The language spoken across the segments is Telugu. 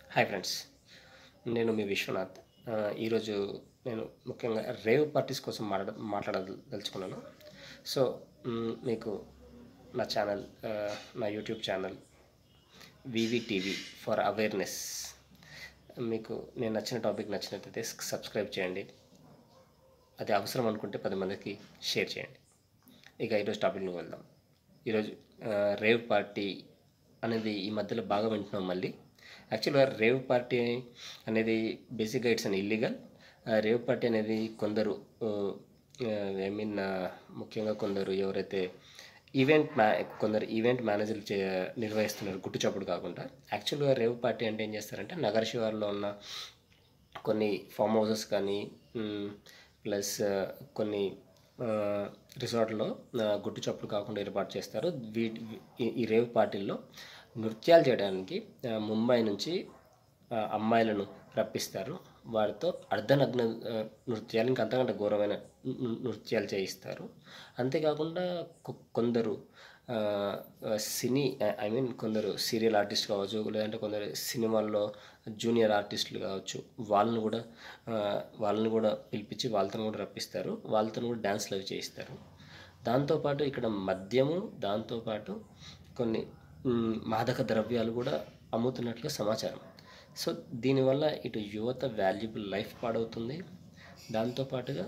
హాయ్ ఫ్రెండ్స్ నేను మీ విశ్వనాథ్ ఆ, ఈరోజు నేను ముఖ్యంగా రేవ్ పార్టీస్ కోసం మాట్లాడ మాట్లాడదలుచుకున్నాను సో మ్, మీకు నా ఛానల్ ఆ, నా YouTube channel V V TV for awareness మీకు నేను నచ్చిన టాపిక్ నచ్చినట్లయితే సబ్స్క్రైబ్ చేయండి అది అవసరం అనుకుంటే పది మందికి షేర్ చేయండి ఇక ఈరోజు టాపిక్లోకి వెళ్దాం ఈరోజు ఆ, రేవ్ పార్టీ అనేది ఈ మధ్యలో బాగా వింటున్నాం మళ్ళీ యాక్చువల్గా రేవ్ పార్టీ అనేది బేసిక్గా it's an illegal rave party అనేది కొందరు ఐ మీన్ ముఖ్యంగా కొందరు ఎవరైతే ఈవెంట్ మ్యా కొందరు ఈవెంట్ మేనేజర్లు చే నిర్వహిస్తున్నారు గుట్టు చప్పుడు కాకుండా యాక్చువల్గా రేవ్ పార్టీ అంటే ఏం చేస్తారంటే నగర శివార్లో ఉన్న కొన్ని ఫామ్ హౌసెస్ కానీ ప్లస్ కొన్ని రిసార్ట్లో గుట్టు చప్పుడు కాకుండా ఏర్పాటు చేస్తారు వీటి ఈ- ఈ రేవ్ పార్టీల్లో నృత్యాలు చేయడానికి ఆ, ముంబై నుంచి ఆ, అమ్మాయిలను రప్పిస్తారు వారితో అర్ధనగ్న ఆ, నృత్యాలు ఇంకా అంతకంటే ఘోరమైన ను- ను- నృత్యాలు చేయిస్తారు అంతేకాకుండా కొ- కొందరు ఆ, ఆ, సినీ ఐ మీన్ కొందరు సీరియల్ ఆర్టిస్ట్ కావచ్చు లేదంటే కొందరు సినిమాల్లో జూనియర్ ఆర్టిస్టులు కావచ్చు వాళ్ళని కూడా ఆ, వాళ్ళని కూడా పిలిపించి వాళ్ళతో కూడా రప్పిస్తారు వాళ్ళతో కూడా డ్యాన్స్లు అవి చేయిస్తారు దాంతోపాటు ఇక్కడ మద్యము దాంతోపాటు కొన్ని మ్, మాదక ద్రవ్యాలు కూడా అమ్ముతున్నట్లుగా సమాచారం సో దీనివల్ల ఇటు యువత వాల్యుబుల్ లైఫ్ పాడవుతుంది దాంతోపాటుగా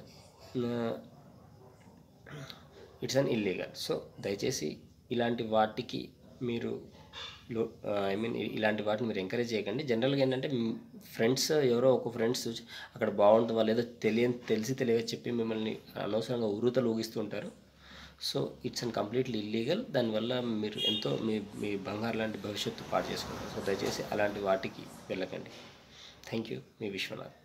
ఇట్స్ అన్ ఇల్లీగల్ సో దయచేసి ఇలాంటి వాటికి మీరు ఐ మీన్ ఇలాంటి వాటిని మీరు ఎంకరేజ్ చేయకండి జనరల్గా ఏంటంటే ఫ్రెండ్స్ ఎవరో ఒక ఫ్రెండ్స్ అక్కడ బాగుంటుంది వాళ్ళు ఏదో తెలియని తెలిసి తెలియక చెప్పి మిమ్మల్ని అనవసరంగా ఉరుతలు ఊగిస్తూ ఉంటారు so it's an completely illegal దానివల్ల మీరు ఎంతో మీ మీ బంగారు లాంటి భవిష్యత్తు పాటు చేసుకుంటారు సో దయచేసి అలాంటి వాటికి వెళ్ళకండి థ్యాంక్ యూ మీ విశ్వనాథ్